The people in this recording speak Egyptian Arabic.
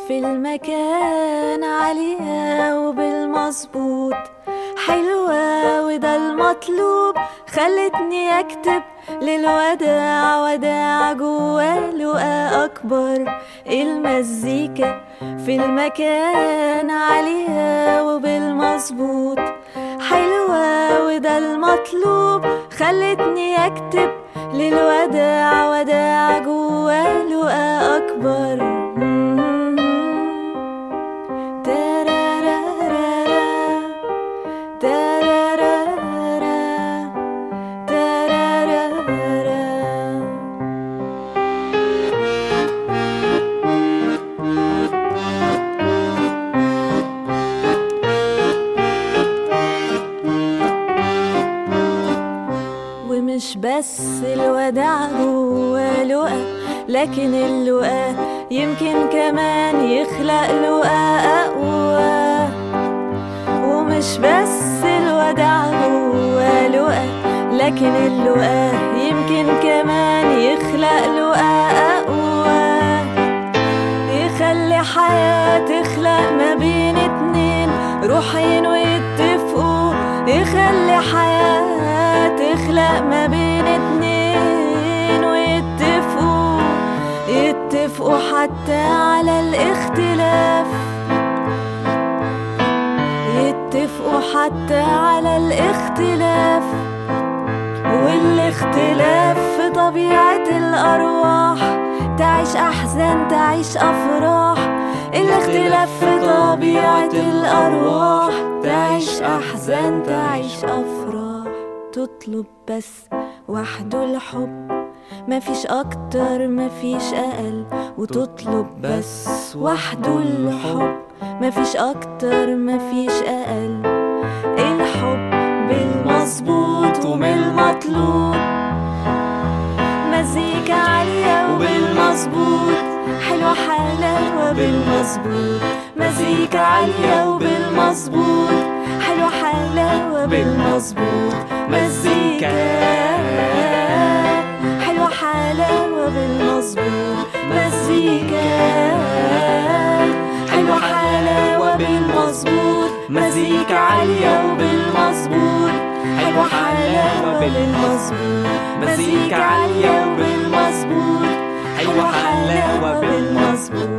في المكان عالية وبالمظبوط حلوة وده المطلوب خلتني أكتب للوداع وداع جوا لقا أكبر المزيكا في المكان عالية وبالمظبوط حلوة وده المطلوب خلتني أكتب للوداع وداع جوا لقا أكبر تارارارارا، تارارارارا، تارارارارا. ومش بس الوداع جوا لقا لكن اللقا يمكن كمان يخلق لقا أقوى ومش بس الوداع جوا لقا لكن اللقا يمكن كمان يخلق لقا أقوى يخلي حياة تخلق ما بين اتنين روحين ويتفقوا يخلي حياة تخلق ما بين اتنين ويتفقوا يتفقوا حتى على الاختلاف يتفقوا حتى على الاختلاف والاختلاف في طبيعة الأرواح تعيش أحزان تعيش أفراح الاختلاف في طبيعة الأرواح تعيش أحزان تعيش أفراح تطلب بس وحده الحب مفيش أكتر مفيش أقل وتطلب بس وحده الحب مفيش أكتر مفيش أقل الحب بالمظبوط وبالمطلوب مزيكا عالية وبالمظبوط حلوة حلاوة بالمظبوط مزيكا عالية وبالمظبوط حلوة حلاوة بالمظبوط مزيكا حلوة حلاوة بالمظبوط مزيكا حلوة حلاوة بالمظبوط مزيكا عالية وبالمظبوط حلوة حلاوة بالمظبوط مزيكا عالية وبالمظبوط حلوة حلاوة بالمظبوط